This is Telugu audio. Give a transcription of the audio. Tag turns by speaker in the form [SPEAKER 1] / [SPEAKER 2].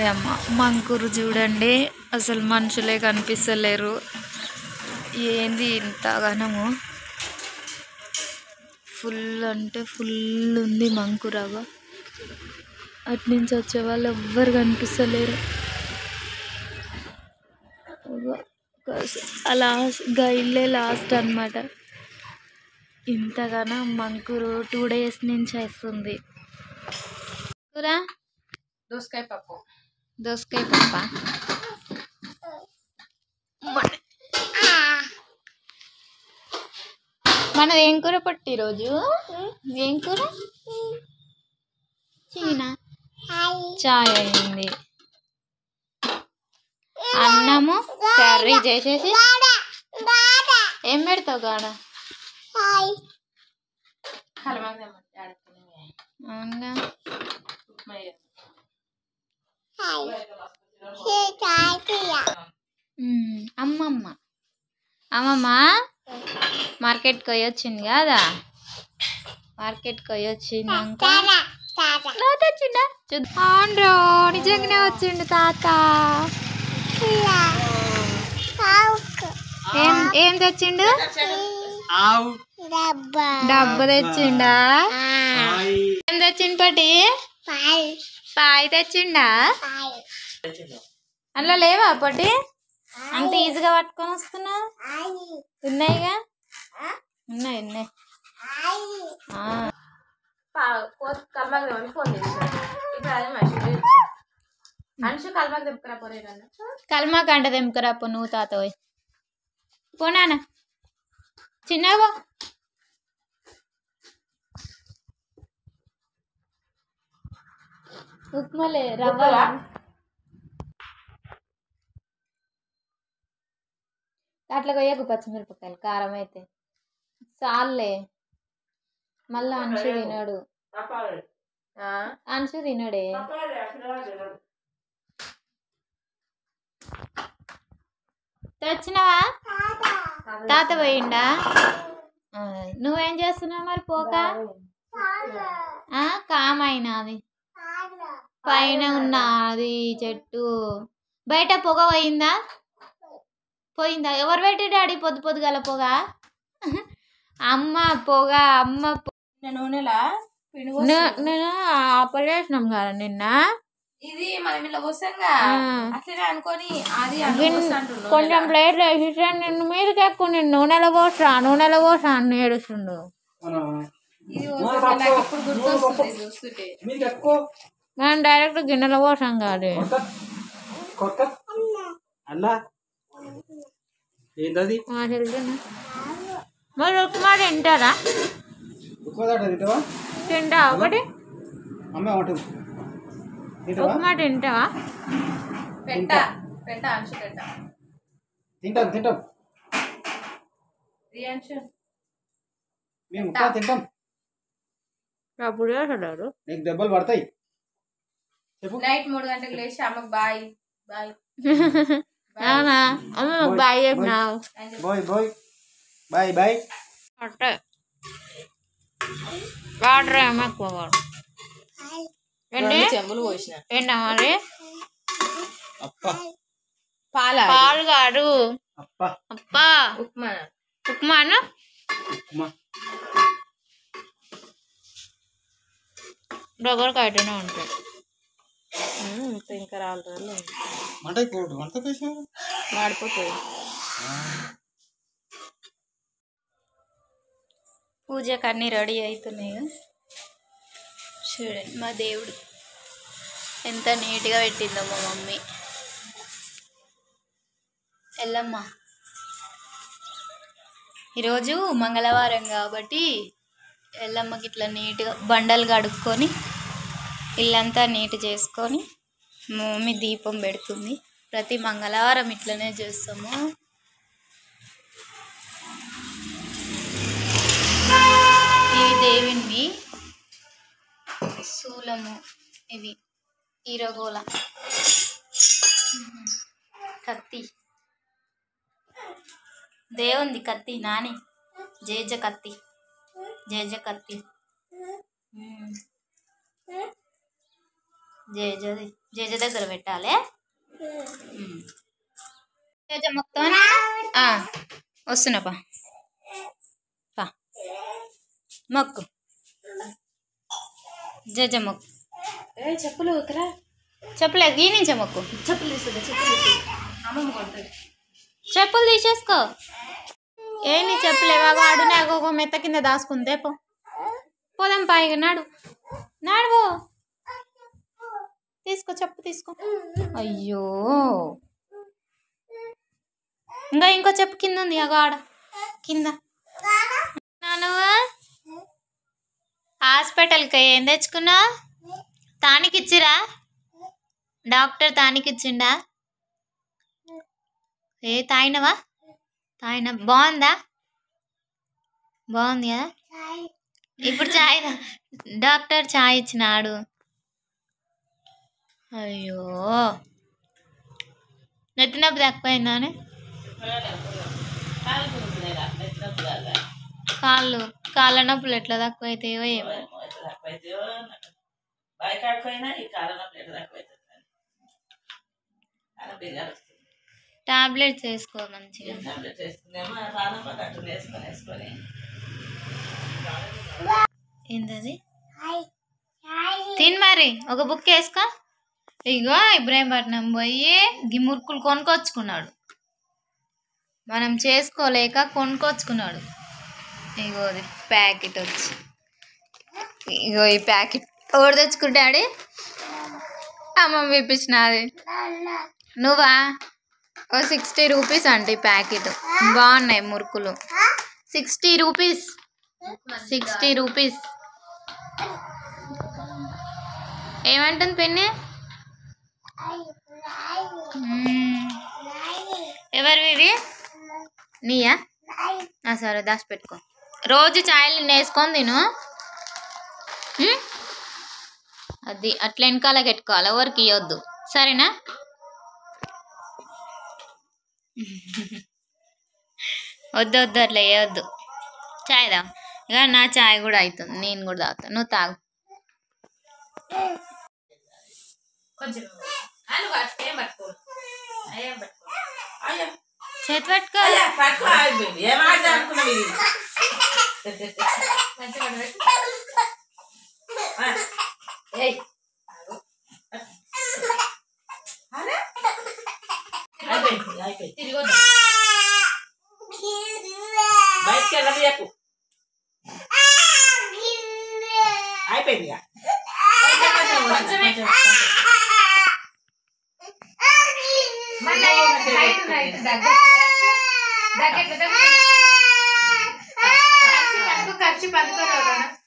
[SPEAKER 1] అమ్మ మంకురు చూడండి అసలు మనుషులే కనిపిస్తలేరు ఏంది ఇంత ఘనము ఫుల్ అంటే ఫుల్ ఉంది మంకురగా అటు నుంచి వచ్చే వాళ్ళు ఎవ్వరు కనిపిస్తలేరు అగో, కాస- ఆ లాస్ట్ గైడ్లే లాస్ట్ అనమాట ఇంతగానో మంకురు టూ డేస్ నుంచి వస్తుంది కూర
[SPEAKER 2] దోసకాయ పప్పు
[SPEAKER 1] దోసకాయ పప్ప మన- మనది ఏం కూర పట్టి ఈరోజు ఏం కూర చీనా చాయ్ అయింది అన్నము కర్రీ చేసేసి ఏం పెడతావు కాడ
[SPEAKER 2] కలమాక ఆడుకునే
[SPEAKER 1] అవునుగా
[SPEAKER 2] ఉప్మా చేయాలి.
[SPEAKER 1] ఉమ్, అమ్మమ్మ అమ్మమ్మ మార్కెట్కి పోయి వచ్చింది కదా మార్కెట్కి పోయి వచ్చిందాక తాత వచ్చిండా చూద్దాండ్రో నిజంగానే వచ్చిండు తాత ఏం ఏం తెచ్చిండు డబ్బు తెచ్చిండా ఏం తెచ్చిండు పటి పాయి తెచ్చిండా అందులో లేవా పటి అంత ఈజీగా పట్టుకొని వస్తున్నా ఉన్నాయిగా ఉన్నాయి ఉన్నాయి ఆ.
[SPEAKER 2] పా- పో- కలమాక తెమ్మని ఫోన్ చేసిన ఇప్పుడు అదే మనిషి అనుషు కలమాక తెప్పుకురా పోరే నన్ను
[SPEAKER 1] కల్మా కంట తెంపుకరా పో నువ్వు తాత పోయి పోనానా చిన్నవో ఉప్మాలే రవ్వ అట్లా కొయ్యకు పచ్చిమిరపకాయలు కారం అయితే చాలులే మళ్ళా అంశు తినడు
[SPEAKER 2] ఆ?
[SPEAKER 1] అంశు తినడే తెచ్చినవా తాత పోయిండా ఆ, నువ్వేం చేస్తున్నావు మరి పోక ఆ, కామైనా అది పైన ఉన్న అది చెట్టు బయట పొగ పోయిందా పోయిందా ఎవరు పెట్టి డాడీ పొద్దు పొద్దుగల పొగ అమ్మ పొగ అమ్మ పొ-
[SPEAKER 2] నూనెలా పిండి పోసి-
[SPEAKER 1] నే- నేను ఆపరేషనం కదా నిన్న
[SPEAKER 2] ఇది మనం ఇలా పోసాంగా
[SPEAKER 1] ఆ.
[SPEAKER 2] అట్లనే అనుకొని అది అన్నం
[SPEAKER 1] గిన్-
[SPEAKER 2] పోస్తా అంటుండు
[SPEAKER 1] కొంచెం
[SPEAKER 2] నూనెలా.
[SPEAKER 1] ప్లేట్లు వేసి నేను మీదకి ఎక్కువ నేను నూనెలో పోసా నూనెలో పోసా అని ఏడుస్తుండు
[SPEAKER 2] ఇది పోసాక నాకు ఇప్పుడు గుర్తొస్తుంది ఇది చూస్తుంటే
[SPEAKER 1] మనం డైరెక్ట్ గిన్నెలో పోసాం కాదు
[SPEAKER 3] అల్లా ఏంటది
[SPEAKER 1] మా చెల్లిన మరి ఉప్మా తింటారా
[SPEAKER 3] ఉక్కుదాట తింటావా
[SPEAKER 1] తింటా ఒకటి
[SPEAKER 3] అమ్మ ఉంటుంది తింటావా
[SPEAKER 1] ఉప్మా తింటావా
[SPEAKER 2] పెట్ట పెట్ట అంశు పెట్ట
[SPEAKER 3] తింటాం తింటాం
[SPEAKER 2] రియాన్షు
[SPEAKER 3] మేము ఉప్మా తింటాం
[SPEAKER 1] అప్పుడు చేస్తాడు
[SPEAKER 3] నీకు దెబ్బలు పడతాయి చెప్పు
[SPEAKER 2] నైట్ మూడు గంటలకు లేచి అమ్మకి బాయ్ బాయ్
[SPEAKER 1] అవునా అమ్మ బాయ్ చెప్పినావు
[SPEAKER 2] అని చెప్పి
[SPEAKER 3] బాయ్ బాయ్ బాయ్ బాయ్
[SPEAKER 1] అట్టే వాటర్ ఏమో ఎక్కువ వాడు. ఏంటి
[SPEAKER 2] చెంబులు పోసిన
[SPEAKER 1] ఏంటా మరి
[SPEAKER 3] అప్ప
[SPEAKER 2] పాల
[SPEAKER 1] పాలు కాదు
[SPEAKER 3] అప్ప
[SPEAKER 1] అప్పా
[SPEAKER 2] ఉప్మా
[SPEAKER 1] ఉప్మాను
[SPEAKER 3] ఉప్మా
[SPEAKER 1] దగ్గరకు అయితేనే ఉంటాయి
[SPEAKER 2] ఇంకా రాళ్ళు
[SPEAKER 3] మంట ఎక్కువ మంట వేసావు
[SPEAKER 2] మాడిపోతుంది
[SPEAKER 1] పూజకు అన్నీ రెడీ అవుతున్నాయి చూడండి మా దేవుడు ఎంత నీట్గా పెట్టిందో మా మమ్మీ ఎల్లమ్మ ఈరోజు మంగళవారం కాబట్టి ఎల్లమ్మకి ఇట్లా నీట్గా బండలు కడుక్కొని ఇల్లంతా నీట్ చేసుకొని మా మమ్మీ దీపం పెడుతుంది ప్రతి మంగళవారం ఇట్లనే చేస్తాము ఇవి దేవిని శూలము ఇవి ఈరగోల కత్తి దేవుంది కత్తి నాని జేజ కత్తి జేజ కత్తి ఉమ్. జేజ జేజ దగ్గర పెట్టాలి ఉమ్. జేజ మొత్తం వస్తున్నా పా పా మొక్కు జేజ మొక్కు
[SPEAKER 2] ఏ చెప్పులు ఇక్కడ
[SPEAKER 1] చెప్పలేదు ఈ నుంచే మొక్కు
[SPEAKER 2] చెప్పులు తీస్తుంది చెప్పులు తీస్తుంది అమ్మమ్మ కొంటుంది
[SPEAKER 1] చెప్పులు తీసేసుకో ఏంటి చెప్పలేవా వాడు నాకు ఒక మెత్త కింద దాసుకుందే పో పోదాం పైగా నాడు నాడు తీసుకో చెప్పు తీసుకో అయ్యో ఇంకా ఇంకో చెప్పు కింద ఉంది అగో ఆడ కింద నాను హాస్పిటల్కి ఏం తెచ్చుకున్నా తానికి ఇచ్చిరా డాక్టర్ తానికి ఇచ్చిండా ఏ తాగినవా తాగిన బాగుందా బాగుంది కదా ఇప్పుడు చాయ్ తా- డాక్టర్ చాయ్ ఇచ్చినాడు అయ్యో నెత్తి నొప్పి తక్కువైందానే కాళ్ళు కాళ్ళ నొప్పులు ఎట్లా తక్కువ అవుతాయో ఏమో
[SPEAKER 4] బయటపోయినా ఈ కాలంలో ప్లేట్ తక్కువైతుంది అలా బిర్యానీ వస్తుంది
[SPEAKER 1] టాబ్లెట్స్ వేసుకో మంచిగా
[SPEAKER 4] టాబ్లెట్ వేసుకునేమో ప్రాణం పడ్డట్టు వేసుకొని వేసుకొని
[SPEAKER 1] ఏంటది తిన్ మరి ఒక బుక్ వేసుకో ఇగో ఇబ్రాహీంపట్నం పోయి గి మురుకులు కొనుక్కొచ్చుకున్నాడు మనం చేసుకోలేక కొనుక్కొచ్చుకున్నాడు ఇగో ఇది ప్యాకెట్ వచ్చి ఇగో ఈ ప్యాకెట్ ఎవరు తెచ్చుకుంటాడు అమ్మమ్మ ఇప్పించినది నువ్వా ఓ సిక్స్టీ రూపీస్ అంటే ఈ ప్యాకెట్ బాగున్నాయి మురుకులు సిక్స్టీ రూపీస్ సిక్స్టీ రూపీస్ ఏమంటుంది పిన్ని మ్మ్. ఎవరివి ఇవి నీయా ఆ, సరే దాచిపెట్టుకో రోజు ఛాయలు వేసుకొని తిను మ్మ్? అది అట్లా వెనకాల పెట్టుకోవాలి ఎవరికి ఇవ్వద్దు సరేనా వద్దు వద్దు అట్లా వేయొద్దు చాయ్ దా ఇక నా చాయ్ కూడా అవుతుంది నేను కూడా తాగుతాను నువ్వు తాగు
[SPEAKER 2] కొంచెం అను పట్టు ఏం పట్టుకో ఏం పట్టుకో
[SPEAKER 4] అయ్యో
[SPEAKER 1] చేతి పట్టుకో
[SPEAKER 4] అయ్యా పట్టుకో అయిపోయింది ఏం ఆడదా అనుకున్నావు ఇది
[SPEAKER 2] మంచిగా పెట్టు
[SPEAKER 4] ఆ, ఏయ్ అరే అయిపోయింది అయిపోయింది
[SPEAKER 2] తిరిగి వద్దాం.
[SPEAKER 4] బయటికి వెళ్ళబోయకు అయిపోయింది ఇక. కొంచెం, కొంచెం, కొంచెం, కొంచెం, కొంచెం.
[SPEAKER 2] మన హైట్ ఉన్నాయి. దగ్గర దగ్గర దగ్గర ఖర్చు పట్టుకో ఖర్చు పట్టుకోరా